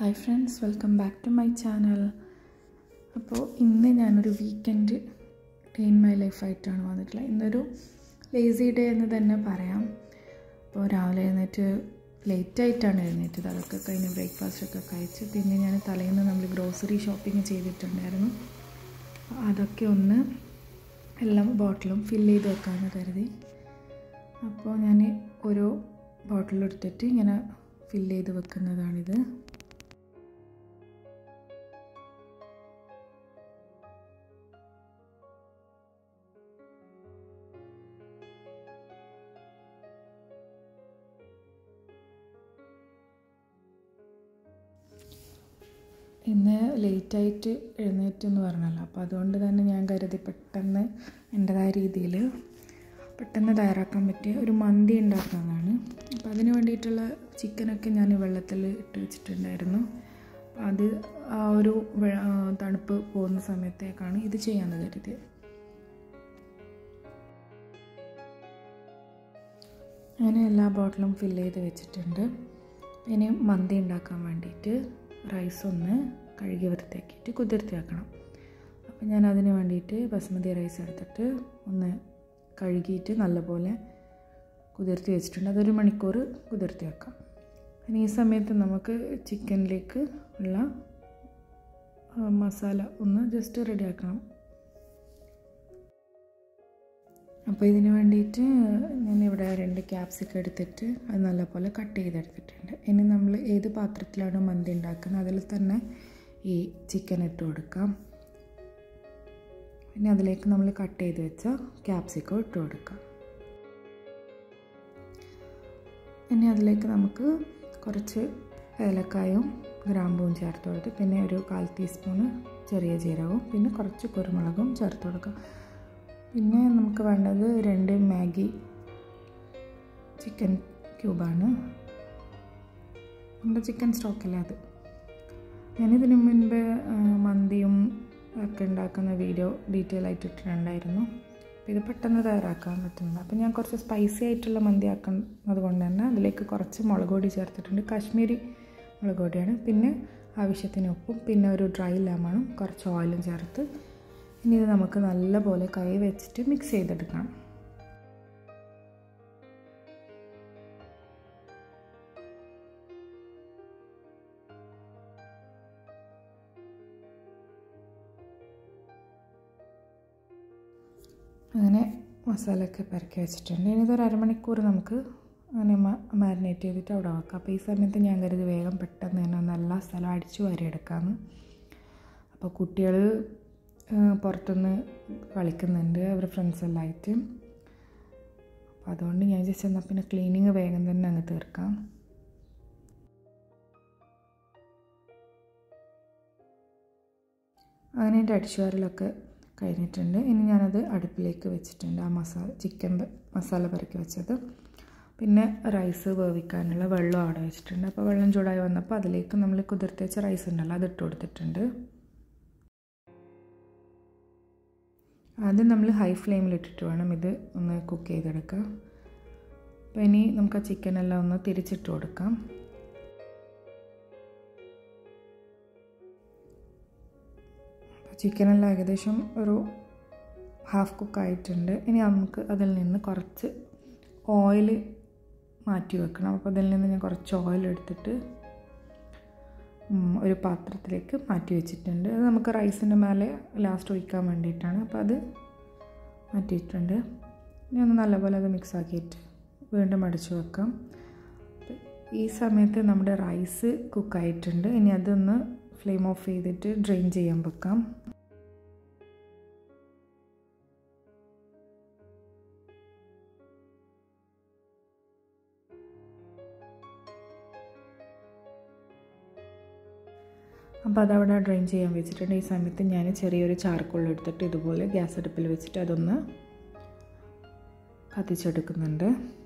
hi friends welcome back to my channel അപ്പോൾ ഇന്ന് ഞാനൊരു വീക്കെൻഡ് ഡേ ഇൻ മൈ ലൈഫായിട്ടാണ് വന്നിട്ടുള്ളത് ഇന്നൊരു ലേസി ഡേ എന്ന് തന്നെ പറയാം അപ്പോൾ രാവിലെ എഴുന്നേറ്റ് ലേറ്റായിട്ടാണ് എഴുന്നേറ്റത് അതൊക്കെ കഴിഞ്ഞ് ബ്രേക്ക്ഫാസ്റ്റൊക്കെ കഴിച്ച് പിന്നെ ഞാൻ തലേന്ന് നമ്മൾ ഗ്രോസറി ഷോപ്പിംഗ് ചെയ്തിട്ടുണ്ടായിരുന്നു അതൊക്കെ ഒന്ന് എല്ലാം ബോട്ടിലും ഫില്ല് ചെയ്ത് വെക്കാമെന്ന് കരുതി അപ്പോൾ ഞാൻ ഓരോ ബോട്ടിലെടുത്തിട്ട് ഇങ്ങനെ ഫില്ല് ചെയ്ത് വെക്കുന്നതാണിത് ഇന്ന് ലേറ്റായിട്ട് എഴുന്നേറ്റ് എന്ന് പറഞ്ഞല്ലോ അപ്പോൾ അതുകൊണ്ട് തന്നെ ഞാൻ കരുതി പെട്ടെന്ന് എൻ്റെതായ രീതിയിൽ പെട്ടെന്ന് തയ്യാറാക്കാൻ പറ്റിയ ഒരു മന്തി ഉണ്ടാക്കുന്നതാണ് അപ്പോൾ അതിന് വേണ്ടിയിട്ടുള്ള ചിക്കനൊക്കെ ഞാൻ വെള്ളത്തിൽ ഇട്ട് വെച്ചിട്ടുണ്ടായിരുന്നു അപ്പോൾ അത് ആ ഒരു തണുപ്പ് പോകുന്ന സമയത്തേക്കാണ് ഇത് ചെയ്യാമെന്ന് കരുതിയത് അങ്ങനെ എല്ലാ ബോട്ടിലും ഫില്ല് ചെയ്ത് വെച്ചിട്ടുണ്ട് ഇനി മന്തി ഉണ്ടാക്കാൻ വേണ്ടിയിട്ട് റൈസ് ഒന്ന് കഴുകി വൃത്തിയാക്കിയിട്ട് കുതിർത്തി വെക്കണം അപ്പോൾ ഞാൻ അതിന് വേണ്ടിയിട്ട് ബസ്മതി റൈസ് എടുത്തിട്ട് ഒന്ന് കഴുകിയിട്ട് നല്ലപോലെ കുതിർത്തി വെച്ചിട്ടുണ്ട് അതൊരു മണിക്കൂർ കുതിർത്തി വെക്കാം ഇനി ഈ സമയത്ത് നമുക്ക് ചിക്കനിലേക്ക് ഉള്ള മസാല ഒന്ന് ജസ്റ്റ് റെഡിയാക്കണം അപ്പോൾ ഇതിന് വേണ്ടിയിട്ട് ഞാനിവിടെ രണ്ട് ക്യാപ്സിക്കം എടുത്തിട്ട് അത് നല്ലപോലെ കട്ട് ചെയ്തെടുത്തിട്ടുണ്ട് ഇനി നമ്മൾ ഏത് പാത്രത്തിലാണ് മന്തി ഉണ്ടാക്കുന്നത് അതിൽ തന്നെ ഈ ചിക്കൻ ഇട്ട് കൊടുക്കാം പിന്നെ അതിലേക്ക് നമ്മൾ കട്ട് ചെയ്ത് വെച്ച ക്യാപ്സിക്കം ഇട്ട് കൊടുക്കാം ഇനി അതിലേക്ക് നമുക്ക് കുറച്ച് ഏലക്കായും ഗ്രാമ്പൂവും ചേർത്ത് കൊടുത്ത് പിന്നെ ഒരു കാൽ ടീസ്പൂണ് ചെറിയ ജീരകവും പിന്നെ കുറച്ച് കുരുമുളകും ചേർത്ത് കൊടുക്കാം പിന്നെ നമുക്ക് വേണ്ടത് രണ്ട് മാഗി ചിക്കൻ ക്യൂബാണ് നമ്മുടെ ചിക്കൻ സ്റ്റോക്കല്ലേ അത് ഞാനിതിനു മുൻപ് മന്തിയും ഒക്കെ ഉണ്ടാക്കുന്ന വീഡിയോ ഡീറ്റെയിൽ ആയിട്ട് ഇട്ടിട്ടുണ്ടായിരുന്നു അപ്പോൾ ഇത് പെട്ടെന്ന് തയ്യാറാക്കാൻ പറ്റുന്നത് അപ്പോൾ ഞാൻ കുറച്ച് സ്പൈസി ആയിട്ടുള്ള മന്തി ആക്കുന്നത് കൊണ്ട് തന്നെ അതിലേക്ക് കുറച്ച് മുളക് പൊടി ചേർത്തിട്ടുണ്ട് കാശ്മീരി മുളക് പൊടിയാണ് പിന്നെ ആവശ്യത്തിന് ഉപ്പും പിന്നെ ഒരു ഡ്രൈ ലെമണും കുറച്ച് ഓയിലും ചേർത്ത് ഇനി ഇത് നമുക്ക് നല്ലപോലെ കൈ വെച്ചിട്ട് മിക്സ് ചെയ്തെടുക്കണം അങ്ങനെ മസാലയൊക്കെ പെരക്കി വെച്ചിട്ടുണ്ട് ഇനി ഇതൊരു അരമണിക്കൂർ നമുക്ക് അങ്ങനെ മാരിനേറ്റ് ചെയ്തിട്ട് അവിടെ വെക്കാം അപ്പോൾ ഈ സമയത്ത് ഞാൻ കരുതി വേഗം പെട്ടെന്ന് തന്നെ നല്ല സ്ഥലം അടിച്ചു വാരിയെടുക്കാമെന്ന് അപ്പോൾ കുട്ടികൾ പുറത്തുനിന്ന് കളിക്കുന്നുണ്ട് അവർ ഫ്രണ്ട്സ് എല്ലാം ആയിട്ട് അപ്പോൾ അതുകൊണ്ട് ഞാൻ ജസ്റ്റ് എന്നാൽ പിന്നെ ക്ലീനിങ് വേഗം തന്നെ അങ്ങ് തീർക്കാം അങ്ങനെ എൻ്റെ അടിച്ചുവാരലൊക്കെ കഴിഞ്ഞിട്ടുണ്ട് ഇനി ഞാനത് അടുപ്പിലേക്ക് വെച്ചിട്ടുണ്ട് ആ മസാല ചിക്കൻ മസാല പെരക്കി വെച്ചത് പിന്നെ റൈസ് വേവിക്കാനുള്ള വെള്ളം അവിടെ വെച്ചിട്ടുണ്ട് അപ്പോൾ വെള്ളം ചൂടായി വന്നപ്പോൾ അതിലേക്ക് നമ്മൾ കുതിർത്തി വെച്ച റൈസ് ഉണ്ടല്ലോ അത് ഇട്ട് കൊടുത്തിട്ടുണ്ട് ആദ്യം നമ്മൾ ഹൈ ഫ്ലെയിമിലിട്ടിട്ട് വേണം ഇത് ഒന്ന് കുക്ക് ചെയ്തെടുക്കുക അപ്പോൾ ഇനി നമുക്ക് ആ ചിക്കനെല്ലാം ഒന്ന് തിരിച്ചിട്ട് കൊടുക്കാം ചിക്കനെല്ലാം ഏകദേശം ഒരു ഹാഫ് കുക്ക് ആയിട്ടുണ്ട് ഇനി നമുക്ക് അതിൽ നിന്ന് കുറച്ച് ഓയിൽ മാറ്റി വെക്കണം അപ്പോൾ അതിൽ നിന്ന് ഞാൻ കുറച്ച് ഓയിൽ എടുത്തിട്ട് ഒരു പാത്രത്തിലേക്ക് മാറ്റി വെച്ചിട്ടുണ്ട് അത് നമുക്ക് റൈസിൻ്റെ മേലെ ലാസ്റ്റ് ഒഴിക്കാൻ വേണ്ടിയിട്ടാണ് അപ്പോൾ അത് മാറ്റിയിട്ടുണ്ട് ഇനി ഒന്ന് നല്ലപോലെ അത് മിക്സ് ആക്കിയിട്ട് വീണ്ടും അടിച്ചു വെക്കാം ഈ സമയത്ത് നമ്മുടെ റൈസ് കുക്കായിട്ടുണ്ട് ഇനി അതൊന്ന് ഫ്ലെയിം ഓഫ് ചെയ്തിട്ട് ഡ്രെയിൻ ചെയ്യാൻ വെക്കാം അപ്പോൾ അതവിടെ ഡ്രെയിൻ ചെയ്യാൻ വെച്ചിട്ടുണ്ട് ഈ സമയത്ത് ഞാൻ ചെറിയൊരു ചാർക്കോൾ എടുത്തിട്ട് ഇതുപോലെ ഗ്യാസ് അടുപ്പിൽ വെച്ചിട്ട് അതൊന്ന് കത്തിച്ചെടുക്കുന്നുണ്ട്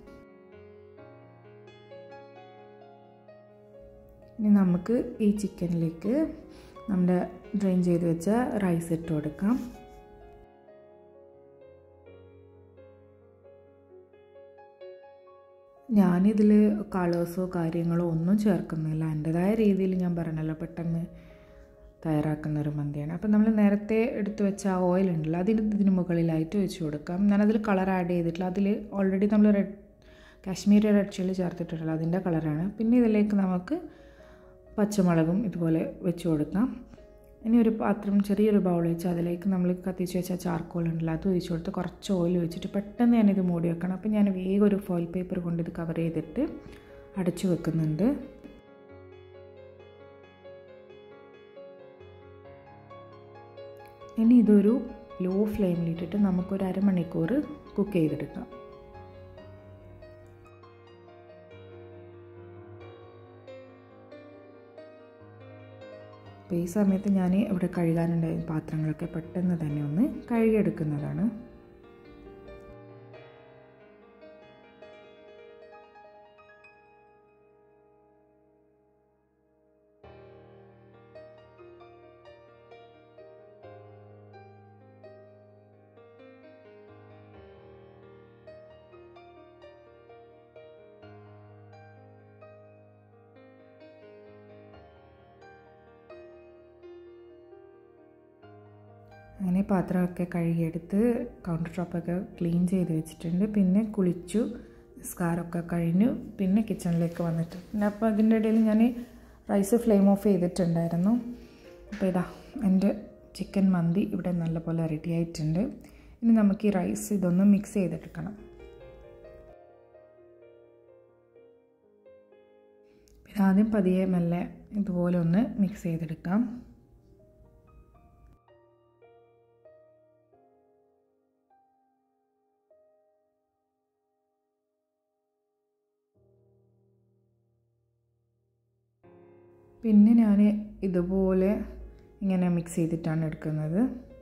ഇനി നമുക്ക് ഈ ചിക്കനിലേക്ക് നമ്മുടെ ഡ്രെയിൻ ചെയ്ത് വെച്ച റൈസ് ഇട്ട് കൊടുക്കാം ഞാനിതിൽ കളേഴ്സോ കാര്യങ്ങളോ ഒന്നും ചേർക്കുന്നില്ല എൻ്റെതായ രീതിയിൽ ഞാൻ പറഞ്ഞല്ലോ പെട്ടെന്ന് തയ്യാറാക്കുന്ന ഒരു മന്തിയാണ് അപ്പം നമ്മൾ നേരത്തെ എടുത്തു വെച്ച ആ ഓയിൽ ഉണ്ടല്ലോ അതിന് ഇതിന് മുകളിലായിട്ട് വെച്ച് കൊടുക്കാം ഞാനതിൽ കളർ ആഡ് ചെയ്തിട്ടില്ല അതിൽ ഓൾറെഡി നമ്മൾ റെഡ് കാശ്മീരി റെഡ് ചില്ലി ചേർത്തിട്ടുണ്ടല്ലോ അതിൻ്റെ കളറാണ് പിന്നെ ഇതിലേക്ക് നമുക്ക് പച്ചമുളകും ഇതുപോലെ വെച്ച് കൊടുക്കാം ഇനി ഒരു പാത്രം ചെറിയൊരു ബൗൾ വെച്ച് അതിലേക്ക് നമ്മൾ കത്തിച്ച് വെച്ച ചാർക്കോൾ ഉണ്ടല്ലോ അത് ഒഴിച്ച് കൊടുത്ത് കുറച്ച് ഓയിൽ വെച്ചിട്ട് പെട്ടെന്ന് ഞാനിത് മൂടി വെക്കണം അപ്പം ഞാൻ വേഗം ഒരു ഫോയിൽ പേപ്പർ കൊണ്ട് ഇത് കവർ ചെയ്തിട്ട് അടച്ചു വെക്കുന്നുണ്ട് ഇനി ഇതൊരു ലോ ഫ്ലെയിമിലിട്ടിട്ട് നമുക്കൊരു അരമണിക്കൂർ കുക്ക് ചെയ്തെടുക്കാം അപ്പോൾ ഈ സമയത്ത് ഞാൻ ഇവിടെ കഴുകാനുണ്ടായ പാത്രങ്ങളൊക്കെ പെട്ടെന്ന് തന്നെ ഒന്ന് കഴുകിയെടുക്കുന്നതാണ് അങ്ങനെ പാത്രമൊക്കെ കഴുകിയെടുത്ത് കൗണ്ടർ ടോപ്പൊക്കെ ക്ലീൻ ചെയ്ത് വെച്ചിട്ടുണ്ട് പിന്നെ കുളിച്ചു നിസ്കാരമൊക്കെ കഴിഞ്ഞു പിന്നെ കിച്ചണിലേക്ക് വന്നിട്ടുണ്ട് അപ്പോൾ അതിൻ്റെ ഇടയിൽ ഞാൻ റൈസ് ഫ്ലെയിം ഓഫ് ചെയ്തിട്ടുണ്ടായിരുന്നു അപ്പോൾ ഇതാ എൻ്റെ ചിക്കൻ മന്തി ഇവിടെ നല്ലപോലെ റെഡി ആയിട്ടുണ്ട് ഇനി നമുക്ക് ഈ റൈസ് ഇതൊന്ന് മിക്സ് ചെയ്തെടുക്കണം ആദ്യം പതിയെ മെല്ലെ ഇതുപോലെ ഒന്ന് മിക്സ് ചെയ്തെടുക്കാം പിന്നെ ഞാൻ ഇതുപോലെ ഇങ്ങനെ മിക്സ് ചെയ്തിട്ടാണ് എടുക്കുന്നത്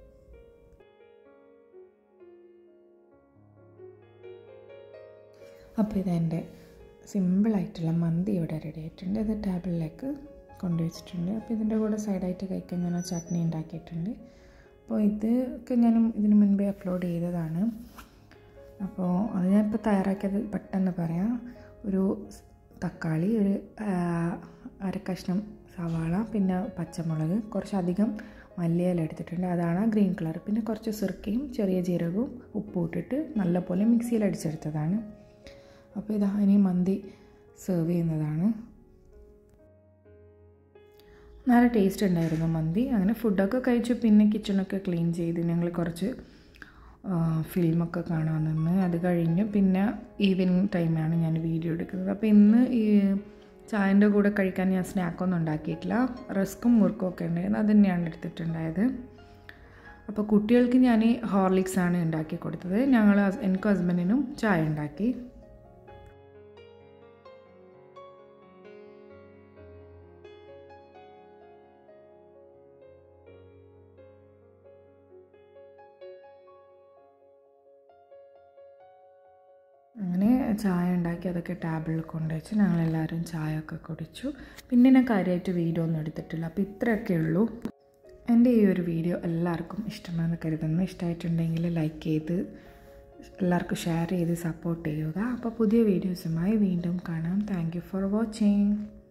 അപ്പോൾ ഇതെൻ്റെ സിമ്പിളായിട്ടുള്ള മന്തി ഇവിടെ റെഡി ആയിട്ടുണ്ട് ഇത് ടേബിളിലേക്ക് കൊണ്ടുവച്ചിട്ടുണ്ട് അപ്പോൾ ഇതിൻ്റെ കൂടെ സൈഡായിട്ട് കഴിക്കാൻ ഞാൻ ചട്നി ഉണ്ടാക്കിയിട്ടുണ്ട് അപ്പോൾ ഇതൊക്കെ ഞാനും ഇതിന് മുൻപേ അപ്ലോഡ് ചെയ്തതാണ് അപ്പോൾ അത് ഞാനിപ്പോൾ തയ്യാറാക്കിയത് പെട്ടെന്ന് പറയാം ഒരു തക്കാളി ഒരു അര കഷ്ണം സവാള പിന്നെ പച്ചമുളക് കുറച്ചധികം മല്ലിയില എടുത്തിട്ടുണ്ട് അതാണ് ഗ്രീൻ കളർ പിന്നെ കുറച്ച് സിർക്കയും ചെറിയ ജീരകവും ഉപ്പും ഇട്ടിട്ട് നല്ലപോലെ മിക്സിയിൽ അടിച്ചെടുത്തതാണ് അപ്പോൾ ഇതാ ഇനി മന്തി സെർവ് ചെയ്യുന്നതാണ് നല്ല ടേസ്റ്റ് ഉണ്ടായിരുന്നു മന്തി അങ്ങനെ ഫുഡൊക്കെ കഴിച്ചു പിന്നെ കിച്ചണൊക്കെ ക്ലീൻ ചെയ്ത് ഞങ്ങൾ കുറച്ച് ഫിലിമൊക്കെ കാണാൻ നിന്ന് അത് കഴിഞ്ഞ് പിന്നെ ഈവനിങ് ടൈമാണ് ഞാൻ വീഡിയോ എടുക്കുന്നത് അപ്പോൾ ഇന്ന് ഈ ചായൻ്റെ കൂടെ കഴിക്കാൻ ഞാൻ സ്നാക്കൊന്നും ഉണ്ടാക്കിയിട്ടില്ല റസ്ക്കും മുറുക്കും ഒക്കെ ഉണ്ടായിരുന്നു അത് തന്നെയാണ് എടുത്തിട്ടുണ്ടായത് അപ്പോൾ കുട്ടികൾക്ക് ഞാൻ ഹോർലിക്സ് ആണ് ഉണ്ടാക്കി കൊടുത്തത് ഞങ്ങൾ എനിക്കും ഹസ്ബൻഡിനും ചായ ഉണ്ടാക്കി അങ്ങനെ ചായ ഉണ്ടാക്കി അതൊക്കെ ടേബിളിൽ കൊണ്ടുവച്ച് ഞങ്ങളെല്ലാവരും ചായ ഒക്കെ കുടിച്ചു പിന്നെ ഞാൻ കാര്യമായിട്ട് വീഡിയോ ഒന്നും എടുത്തിട്ടില്ല അപ്പോൾ ഇത്രയൊക്കെ ഉള്ളൂ എൻ്റെ ഈ ഒരു വീഡിയോ എല്ലാവർക്കും ഇഷ്ടമാണെന്ന് കരുതുന്നു ഇഷ്ടമായിട്ടുണ്ടെങ്കിൽ ലൈക്ക് ചെയ്ത് എല്ലാവർക്കും ഷെയർ ചെയ്ത് സപ്പോർട്ട് ചെയ്യുക അപ്പോൾ പുതിയ വീഡിയോസുമായി വീണ്ടും കാണാം താങ്ക് ഫോർ വാച്ചിങ്